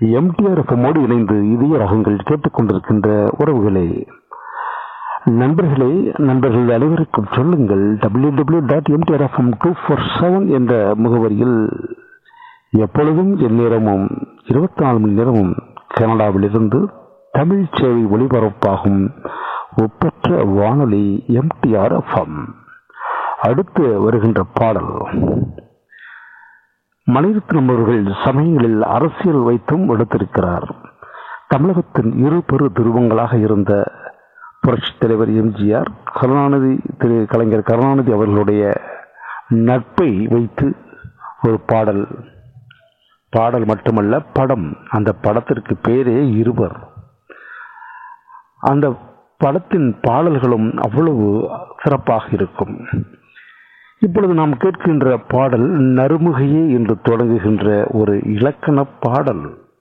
MTR எஃப்எம்மோடு இணைந்து இதய ரகங்கள் கேட்டுக்கொண்டிருக்கின்ற உறவுகளே நண்பர்களே நண்பர்கள் அனைவருக்கும் சொல்லுங்கள் W W dot MTR FM two four seven என்ற முகவரியில் எப்பொழுதும் எந்நேரமும் இருபத்தி நாலு மணி நேரமும் கனடாவிலிருந்து தமிழ் சேவை ஒளிபரப்பாகும் ஒப்பற்ற வானொலி எம்டிஆர் எஃப்எம் அடுத்து வருகின்ற பாடல் மணிரத்னம் அவர்கள் சமயங்களில் அரசியல் வைத்தும் எடுத்திருக்கிறார் தமிழகத்தின் இரு பெரு துருவங்களாக இருந்த புரட்சித் தலைவர் எம்ஜிஆர் கருணாநிதி திரு கலைஞர் கருணாநிதி அவர்களுடைய நட்பை வைத்து ஒரு பாடல் பாடல் மட்டுமல்ல படம் அந்த படத்திற்கு பேரே இருவர் அந்த படத்தின் பாடல்களும் அவ்வளவு சிறப்பாக இருக்கும் இப்பொழுது நாம் கேட்கின்ற பாடல் நறுமுகையே என்று தொடங்குகின்ற ஒரு இலக்கண பாடல்